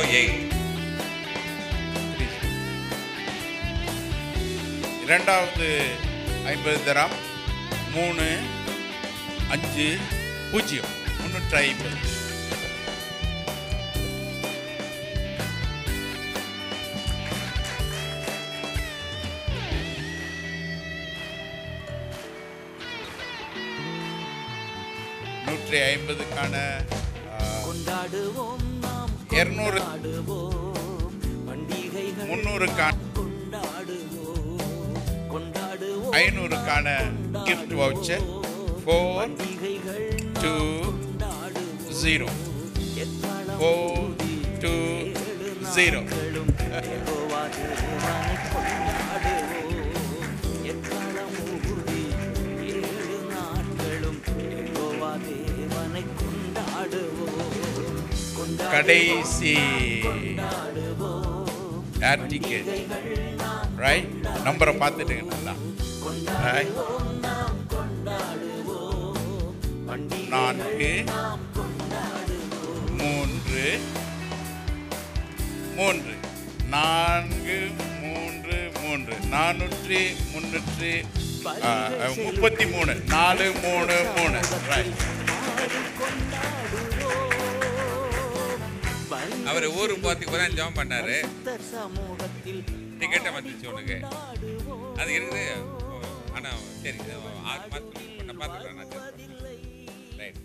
Eight இரண்டாவது ஐம்பது தரம் மூணு அஞ்சு பூஜ்ஜியம் முன்னூற்றி ஐம்பது நூற்றி ஐம்பதுக்கான கொண்டாடுவோம் நாம் இருநூறு கொண்டாடுவோம் பண்டிகைகள் முந்நூறுக்கான கொண்டாடுவோம் கொண்டாடுவோம் ஐநூறுக்கான கிஃப்ட் வவுச்சர் ஃபோர் பண்டிகைகள் டூ ஜீரோ எக்காலம் ஃபோர் டூ ஜீரோ நாட்களும் யெகோவா தேவனை கொண்டாடுவோம் எக்காலம் ஊதி ஏழு நாட்களும் யெகோவா தேவனை கொண்டாடுவோம் கொண்டாடுவோம் கடைசி ஏர் டிக்கெட் ரைட் நம்பரை பார்த்துட்டுங்க நல்லா Right. நான்கு மூன்று மூன்று நான்கு மூன்று மூன்று நானூற்றி முன்னூற்றி ஆ, முப்பத்தி மூணு நாலு மூணு மூணு ரைட் அவர் ஊருக்கு போகிறதுக்கு இப்போ தான் ஜாம் பண்ணாரு சமூகத்தில் டிக்கெட்டை வந்துச்சு உனக்கு அது இருக்குது ஆனால் சரி இது ஆறு மாதத்துக்கு நான் பார்த்துக்கிறேன் நான் ரைட்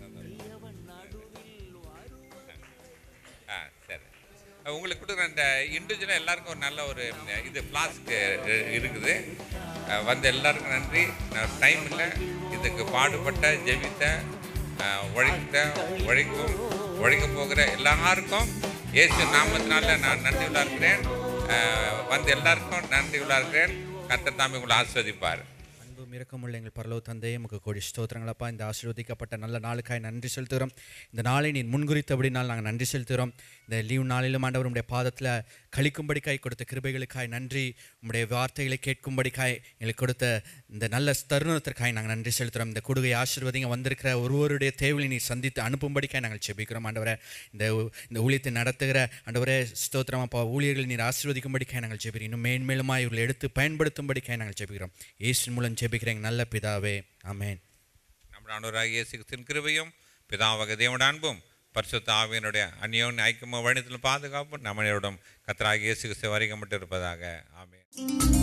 ஆ சரி உங்களுக்கு கொடுக்குற இந்த இண்டிவிஜுவலாக எல்லாருக்கும் ஒரு நல்ல ஒரு இது ஃப்ளாஸ்க்கு இருக்குது அஹ், வந்த எல்லாருக்கும் நன்றி நான் டைம் இல்லை இதுக்கு பாடுபட்ட ஜெபித்த அஹ், உழைத்த உழைக்கும் உழைக்க போகிற எல்லாருக்கும் இயேசு நாமத்தினால நான் நன்றி உள்ளா இருக்கிறேன் அஹ், வந்த எல்லாருக்கும் நன்றி உள்ளா இருக்கிறேன் கர்த்தர் தாமே உங்களை ஆஸ்வதிப்பார் அன்பும் இரக்கமுள்ள எங்கள் பரலோ தந்தையே உமக்கு கோடி ஸ்தோத்திரங்களப்பா இந்த ஆசீர்வதிக்கப்பட்ட நல்ல நாளுக்காய் நன்றி செலுத்துகிறோம் இந்த நாளை நீ முன்குறித்தபடினால் நாங்கள் நன்றி செலுத்துகிறோம் இந்த லீவ் நாளிலும் ஆண்டவர் உடைய பாதத்தில் கழிக்கும்படிக்காய் கொடுத்த கிருபைகளுக்காய் நன்றி உம்முடைய வார்த்தைகளை கேட்கும்படிக்காய் எங்களுக்கு கொடுத்த இந்த நல்ல தருணத்திற்காய் நாங்கள் நன்றி செலுத்துகிறோம் இந்த கொடுகை ஆசீர்வதிங்க வந்திருக்கிற ஒருவருடைய தேவையை நீ சந்தித்து அனுப்பும்படிக்காய் நாங்கள் செபிக்கிறோம் ஆண்டவரே இந்த ஊ- இந்த ஊழியத்தை நடத்துகிற ஆண்டவரே ஸ்தோத்திரம் அப்பா ஊழியர்கள் நீர் ஆசீர்வதிக்கும்படிக்காய் நாங்கள் ஜெபிக்கிறோம் இன்னும் மேன்மேலுமாய் இவர்களை எடுத்து பயன்படுத்தும்படிக்காய் நாங்கள் ஜெபிக்கிறோம் இயேசுவின் மூலம் ஜெபிக்கிறேன் நல்ல பிதாவே ஆமென் നമ്മുടെ ആണവരായ യേശു ക്രിസ്തുവിൻ കൃപയും പിതാവക ദേവയുടെ അൻപും പരിശുദ്ധ ആവിയനുடைய அந்யோன் ஐக்கியமும் வழித்திலும் பாதுகாப்பும் நம்மளோடும் கத்தராக இயேசு கிறிஸ்து வரைக்கப்பட்டிருப்பதாக ஆமென்